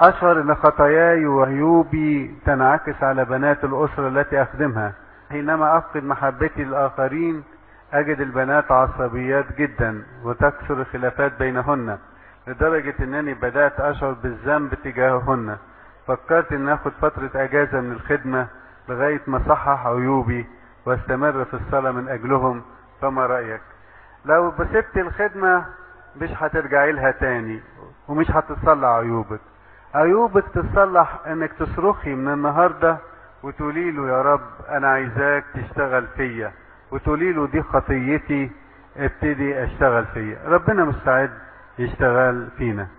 أشعر أن خطاياي وعيوبي تنعكس على بنات الأسرة التي أخدمها حينما أفقد محبتي للآخرين أجد البنات عصبيات جدا وتكثر الخلافات بينهن لدرجة أنني بدأت أشعر بالذنب تجاههن فكرت أن أخد فترة أجازة من الخدمة لغاية ما أصحح عيوبي واستمر في الصلاة من أجلهم فما رأيك لو بسبت الخدمة مش هترجعي لها تاني ومش هتتصلح عيوبك عيوبك تصلح انك تصرخي من النهارده وتقولي له يا رب انا عايزاك تشتغل فيا وتقولي له دي خطيتي ابتدي اشتغل فيا ربنا مستعد يشتغل فينا